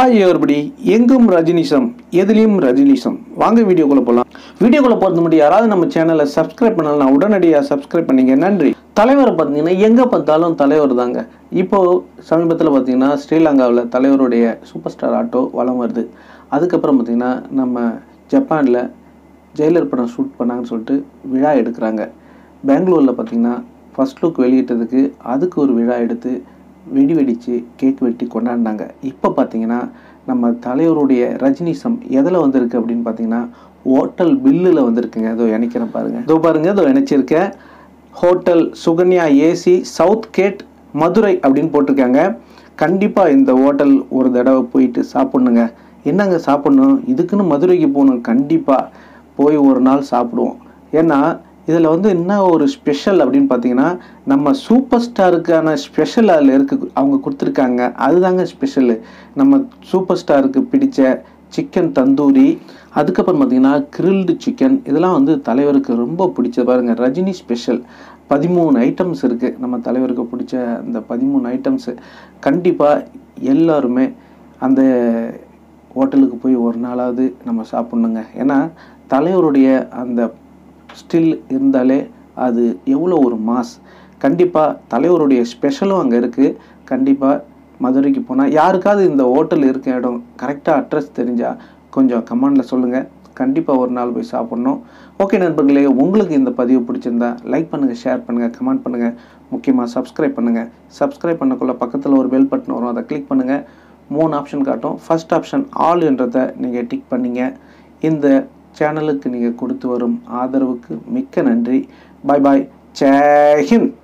hi everybody எங்கும் ரஜினிசம் எதுலேயும் ரஜினிசம் வாங்க வீடியோக்குள்ளே போகலாம் வீடியோக்குள்ளே போகிறது முன்னாடி யாராவது நம்ம சேனலை சப்ஸ்கிரைப் பண்ணலாம் உடனடியாக சப்ஸ்கிரைப் பண்ணீங்க நன்றி தலைவரை பார்த்தீங்கன்னா எங்கே பார்த்தாலும் தலைவர் தாங்க இப்போது சமீபத்தில் பார்த்தீங்கன்னா ஸ்ரீலங்காவில் தலைவருடைய சூப்பர் ஸ்டார் ஆட்டோ வலம் வருது அதுக்கப்புறம் பார்த்தீங்கன்னா நம்ம ஜப்பானில் ஜெயிலர் படம் ஷூட் பண்ணாங்கன்னு சொல்லிட்டு விழா எடுக்கிறாங்க பெங்களூரில் பார்த்தீங்கன்னா ஃபர்ஸ்ட் லுக் வெளியிட்டதுக்கு அதுக்கு ஒரு விழா எடுத்து வெடி வெடித்து கேக் வெட்டி கொண்டாடினாங்க இப்போ பார்த்தீங்கன்னா நம்ம தலைவருடைய ரஜினிசம் எதில் வந்திருக்கு அப்படின்னு பார்த்தீங்கன்னா ஹோட்டல் பில்லில் வந்திருக்குங்க இதோ இணைக்கிறேன் பாருங்கள் இதோ பாருங்கள் இதோ இணைச்சிருக்கேன் hotel Sukanya AC South Gate Madurai அப்படின்னு போட்டிருக்காங்க கண்டிப்பாக இந்த ஹோட்டல் ஒரு தடவை போயிட்டு சாப்பிட்ணுங்க என்னங்க சாப்பிட்ணும் இதுக்குன்னு மதுரைக்கு போகணும் கண்டிப்பாக போய் ஒரு நாள் சாப்பிடுவோம் ஏன்னா இதில் வந்து என்ன ஒரு ஸ்பெஷல் அப்படின்னு பார்த்தீங்கன்னா நம்ம சூப்பர் ஸ்டாருக்கான ஸ்பெஷல் அதில் இருக்கு அவங்க கொடுத்துருக்காங்க அதுதாங்க ஸ்பெஷலு நம்ம சூப்பர் ஸ்டாருக்கு பிடிச்ச சிக்கன் தந்தூரி அதுக்கப்புறம் பார்த்தீங்கன்னா கிரில்டு சிக்கன் இதெல்லாம் வந்து தலைவருக்கு ரொம்ப பிடிச்ச பாருங்க ரஜினி ஸ்பெஷல் பதிமூணு ஐட்டம்ஸ் இருக்குது நம்ம தலைவருக்கு பிடிச்ச அந்த பதிமூணு ஐட்டம்ஸு கண்டிப்பாக எல்லாருமே அந்த ஹோட்டலுக்கு போய் ஒரு நாளாவது நம்ம சாப்பிட்ணுங்க ஏன்னா தலைவருடைய அந்த ஸ்டில் இருந்தாலே அது எவ்வளோ ஒரு மாஸ் கண்டிப்பாக தலைவருடைய ஸ்பெஷலும் அங்கே இருக்குது கண்டிப்பாக மதுரைக்கு போனால் யாருக்காவது இந்த ஹோட்டல் இருக்க இடம் கரெக்டாக அட்ரஸ் தெரிஞ்சால் கொஞ்சம் கமெண்டில் சொல்லுங்கள் கண்டிப்பாக ஒரு நாள் போய் சாப்பிட்ணும் ஓகே நண்பர்களே உங்களுக்கு இந்த பதிவு பிடிச்சிருந்தா லைக் பண்ணுங்கள் ஷேர் பண்ணுங்கள் கமெண்ட் பண்ணுங்கள் முக்கியமாக சப்ஸ்கிரைப் பண்ணுங்கள் சப்ஸ்கிரைப் பண்ணக்குள்ள பக்கத்தில் ஒரு பெல் பட்டன் வரும் அதை கிளிக் பண்ணுங்கள் மூணு ஆப்ஷன் காட்டும் ஃபர்ஸ்ட் ஆப்ஷன் ஆல் என்றதை நீங்கள் டிக் பண்ணீங்க இந்த சேனலுக்கு நீங்கள் கொடுத்து வரும் ஆதரவுக்கு மிக்க நன்றி பாய் பாய் ஜெய் ஹிந்த்